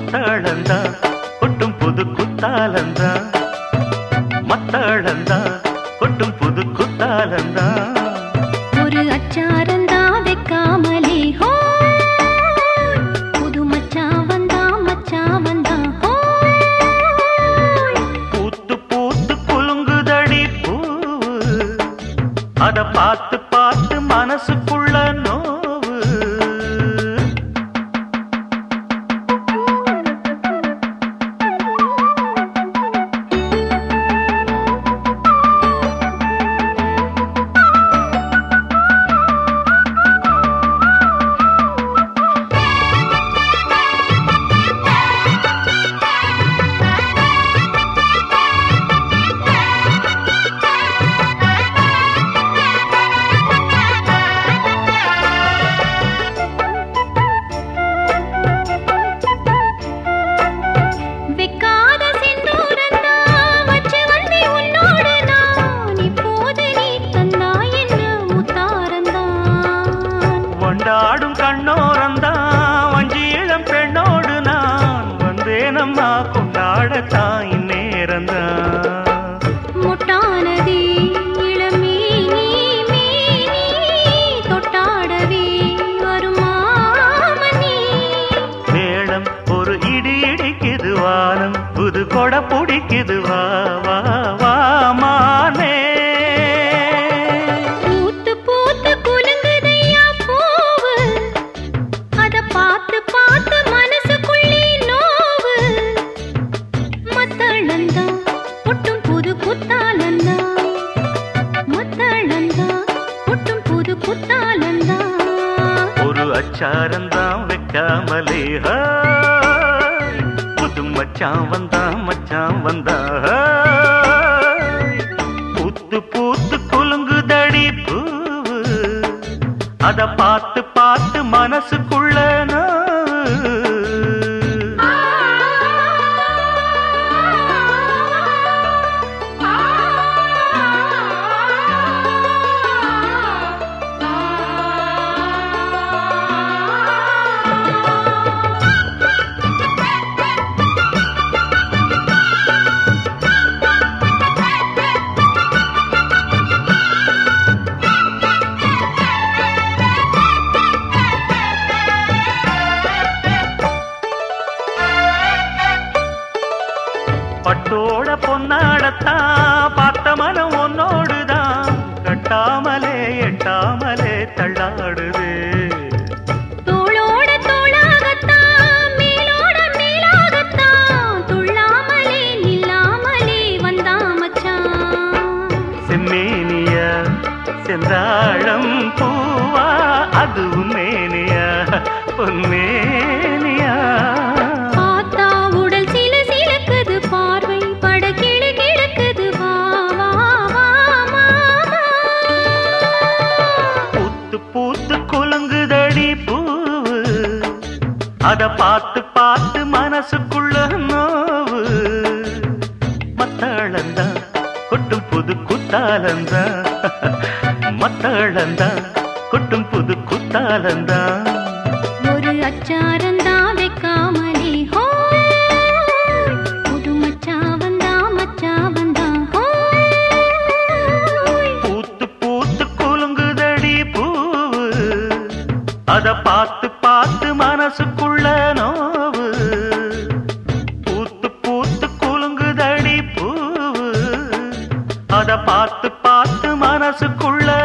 மத்தாளந்தா கொட்டும் புது குத்தாலந்தா மத்தாளந்தா கொட்டும் புது குத்தாலந்தா ஒரு அச்சாரந்தா வைக்காமலே ஹோ புது மச்சான் வந்தா மச்சான் வந்தா ஹோ பூத்து பூத்து குலுங்குதடி பூவு அத பார்த்து பார்த்து மனசுக்குள்ள நோவு வெக்காத செந்தூரந்தா வச்சு வந்தே உன்னோடு நான் இப்போது நீ தந்தா என்ன முத்தாரந்தான் கொண்டாடும் கண்ணோரந்தான் வஞ்சி இளம் பெண்ணோடு நான் வந்தேனம்மா கொண்டாடத்தான் இந்நேரந்தான் முட்டானதே இளமேனி மேனி தொட்டாடவே வருமாமணி மேளம் ஒரு இடி இடிக்குது வானம் புது கொடை பிடிக்குது வா வா வா மானே பூத்து பூத்து குலுங்குதையா பூவு அத பார்த்து பார்த்து மனசுக்குள்ளே நோவு மத்தளந்தா ஒட்டும் புது குத்தாலந்தா மத்தளந்தா ஒட்டும் புது குத்தாலந்தா ஒரு அச்சாரந்தான் வைக்காமலே ஹாய். புது மச்சான் வந்தா மச்சான் வந்தா ஹாய். பூத்து பூத்து குலுங்குதடி பூவு அத பார்த்து பார்த்து மனசுக்குள்ள நோவு. பட்டோட பொன்னாடத்தான் பார்த்த மனம் உன்னோடுதான் கட்டாமலே எட்டாமலே தள்ளாடுது தோளோட தோளாகத்தான் மேலோட மேலாகத்தான் துள்ளாமலே நில்லாமலே வந்தா மச்சான் செம்மேனியா செந்தாழம் பூவா அதுவும் மேனியா பொன்மேனியா பார்த்தா உடல் சில சிலக்குது பார்வை பட கிளு கிழக்குது வா வா வா மாமா பூத்து பூத்து குலுங்குதடி பூவு அத பார்த்து பார்த்து மனசுக்குள்ள நோவு மத்தாளந்தா கொட்டும் புது குத்தாலந்தா மத்தாளந்தா கொட்டும் புது குத்தாலந்தா ஒரு அச்சாரந்தா வைக்காமலே ஹோ புது மச்சான் வந்தா மச்சான் வந்தா ஹோ பூத்து பூத்து குலுங்குதடி பூவு அத பார்த்து பார்த்து மனசுக்குள்ள நோவு பூத்து பூத்து குலுங்குதடி பூவு அத பார்த்து பார்த்து மனசுக்குள்ள